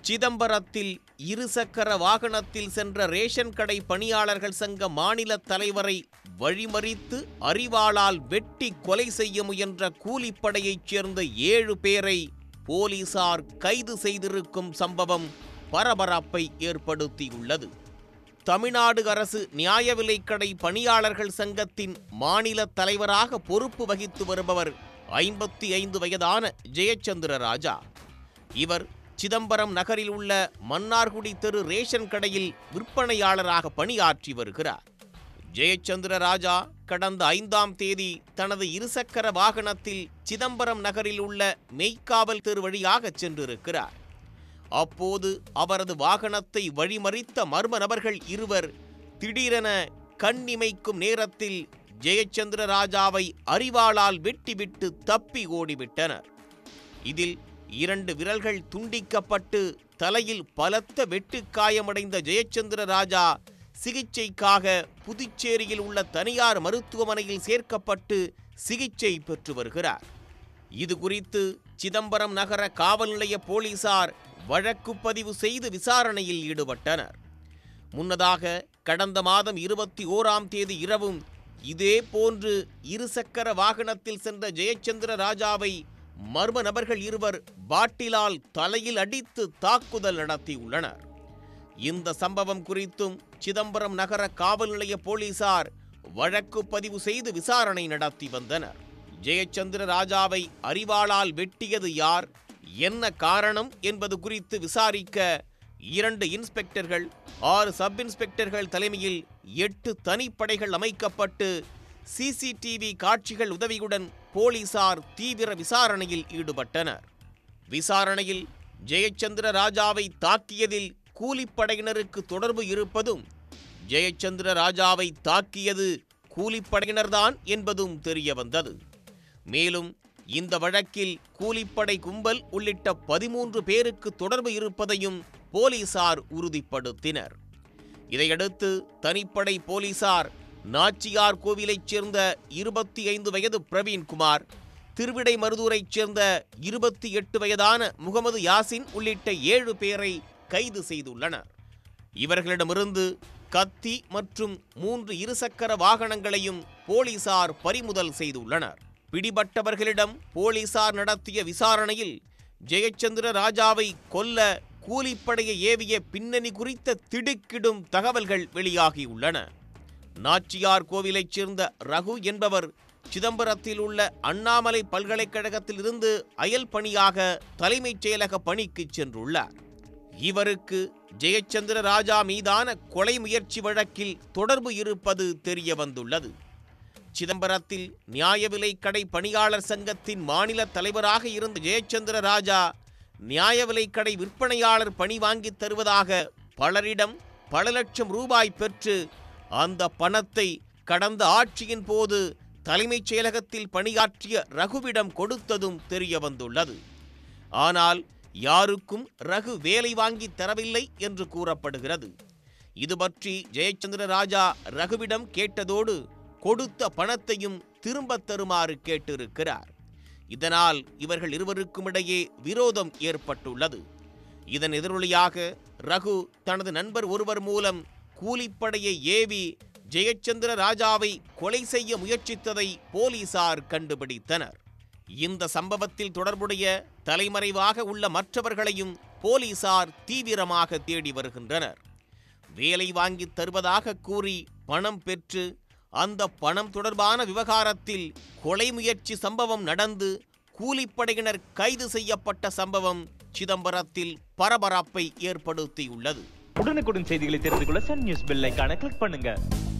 சிதம்பரத்தில் இருசக்கர வாகனத்தில் சென்ற ரேஷன் கடை பணியாளர்கள் சங்க மாநில தலைவரை வழிமறித்து அரிவாளால் வெட்டி கொலை செய்ய முயன்ற கூலிப்படையைச் சேர்ந்த ஏழு பேரை போலீசார் கைது செய்திருக்கும் சம்பவம் பரபரப்பை ஏற்படுத்தியுள்ளது தமிழ்நாடு அரசு நியாய விலைக்கடை பணியாளர்கள் சங்கத்தின் மாநில தலைவராக பொறுப்பு வகித்து வருபவர் ஐம்பத்தி ஐந்து வயதான ஜெயச்சந்திர ராஜா இவர் சிதம்பரம் நகரில் உள்ள மன்னார்குடி தெரு ரேஷன் கடையில் விற்பனையாளராக பணியாற்றி வருகிறார் ஜெயச்சந்திர ராஜா கடந்த ஐந்தாம் தேதி தனது இருசக்கர வாகனத்தில் சிதம்பரம் நகரில் உள்ள மெய்க்காவல் தெரு வழியாக சென்றிருக்கிறார் அப்போது அவரது வாகனத்தை வழிமறித்த மர்ம நபர்கள் இருவர் திடீரென கண்ணிமைக்கும் நேரத்தில் ஜெயச்சந்திர ராஜாவை அரிவாளால் வெட்டிவிட்டு தப்பி ஓடிவிட்டனர் இதில் இரண்டு விரல்கள் துண்டிக்கப்பட்டு தலையில் பலத்த வெட்டுக்காயமடைந்த ஜெயச்சந்திர ராஜா சிகிச்சைக்காக புதுச்சேரியில் உள்ள தனியார் மருத்துவமனையில் சேர்க்கப்பட்டு சிகிச்சை பெற்று வருகிறார் இது குறித்து சிதம்பரம் நகர காவல் நிலைய போலீசார் வழக்கு பதிவு செய்து விசாரணையில் ஈடுபட்டனர் முன்னதாக கடந்த மாதம் இருபத்தி ஓராம் தேதி இரவும் இதே போன்று இருசக்கர வாகனத்தில் சென்ற ஜெயச்சந்திர ராஜாவை மர்ம நபர்கள் இருவர் பாட்டிலால் தலையில் அடித்து தாக்குதல் நடத்தியுள்ளனர் இந்த சம்பவம் குறித்தும் சிதம்பரம் நகர காவல் நிலைய போலீசார் வழக்கு பதிவு செய்து விசாரணை நடத்தி வந்தனர் ஜெயச்சந்திர ராஜாவை அரிவாளால் வெட்டியது யார் என்ன காரணம் என்பது குறித்து விசாரிக்க இரண்டு இன்ஸ்பெக்டர்கள் ஆறு சப் இன்ஸ்பெக்டர்கள் தலைமையில் எட்டு தனிப்படைகள் அமைக்கப்பட்டு சிசிடிவி காட்சிகள் உதவியுடன் போலீசார் தீவிர விசாரணையில் ஈடுபட்டனர் விசாரணையில் ஜெயச்சந்திர ராஜாவை தாக்கியதில் கூலிப்படையினருக்கு தொடர்பு இருப்பதும் ஜெயச்சந்திர ராஜாவை தாக்கியது கூலிப்படையினர்தான் என்பதும் தெரிய வந்தது மேலும் இந்த வழக்கில் கூலிப்படை கும்பல் உள்ளிட்ட பதிமூன்று பேருக்கு தொடர்பு இருப்பதையும் போலீசார் உறுதிப்படுத்தினர் இதையடுத்து தனிப்படை போலீசார் நாச்சியார் கோவிலைச் சேர்ந்த இருபத்தி ஐந்து வயது பிரவீன்குமார் திருவிடை மருதூரைச் சேர்ந்த இருபத்தி எட்டு வயதான முகமது யாசின் உள்ளிட்ட ஏழு பேரை கைது செய்துள்ளனர் இவர்களிடமிருந்து கத்தி மற்றும் மூன்று இருசக்கர வாகனங்களையும் போலீசார் பறிமுதல் செய்துள்ளனர் பிடிபட்டவர்களிடம் போலீசார் நடத்திய விசாரணையில் ஜெயச்சந்திர ராஜாவை கொல்ல கூலிப்படையை ஏவிய பின்னணி குறித்த திடுக்கிடும் தகவல்கள் வெளியாகியுள்ளன நாச்சியார் கோவிலைச் சேர்ந்த ரகு என்பவர் சிதம்பரத்தில் உள்ள அண்ணாமலை பல்கலைக்கழகத்தில் இருந்து அயல் பணியாக தலைமைச் செயலக பணிக்கு சென்றுள்ளார் இவருக்கு ஜெயச்சந்திர ராஜா மீதான கொலை முயற்சி வழக்கில் தொடர்பு இருப்பது தெரிய வந்துள்ளது சிதம்பரத்தில் நியாய விலைக் கடை பணியாளர் சங்கத்தின் மாநில தலைவராக இருந்த ஜெயச்சந்திர ராஜா நியாய விலைக் கடை விற்பனையாளர் பணி வாங்கித் தருவதாக பலரிடம் பல லட்சம் ரூபாய் பெற்று அந்த பணத்தை கடந்த ஆட்சியின் போது தலைமைச் செயலகத்தில் பணியாற்றிய ரகுவிடம் கொடுத்ததும் தெரிய வந்துள்ளது ஆனால் யாருக்கும் ரகு வேலை வாங்கி தரவில்லை என்று கூறப்படுகிறது இது பற்றி ஜெயச்சந்திர ராஜா ரகுவிடம் கேட்டதோடு கொடுத்த பணத்தையும் திரும்பத் தருமாறு கேட்டிருக்கிறார் இதனால் இவர்கள் இருவருக்கும் இடையே விரோதம் ஏற்பட்டுள்ளது இதன் எதிரொலியாக ரகு தனது நண்பர் ஒருவர் மூலம் கூலிப்படையை ஏவி ஜெயச்சந்திர ராஜாவை கொலை செய்ய முயற்சித்ததை போலீசார் கண்டுபிடித்தனர் இந்த சம்பவத்தில் தொடர்புடைய தலைமறைவாக உள்ள மற்றவர்களையும் போலீசார் தீவிரமாக தேடி வருகின்றனர் வேலை வாங்கித் தருவதாக கூறி பணம் பெற்று அந்த பணம் தொடர்பான விவகாரத்தில் கொலை முயற்சி சம்பவம் நடந்து கூலிப்படையினர் கைது செய்யப்பட்ட சம்பவம் சிதம்பரத்தில் பரபரப்பை ஏற்படுத்தியுள்ளது உடனுக்குடன் செய்திகளை தெரிந்து கொள்ள சன் நியூஸ் பெல் ஐகானை கிளிக் பண்ணுங்க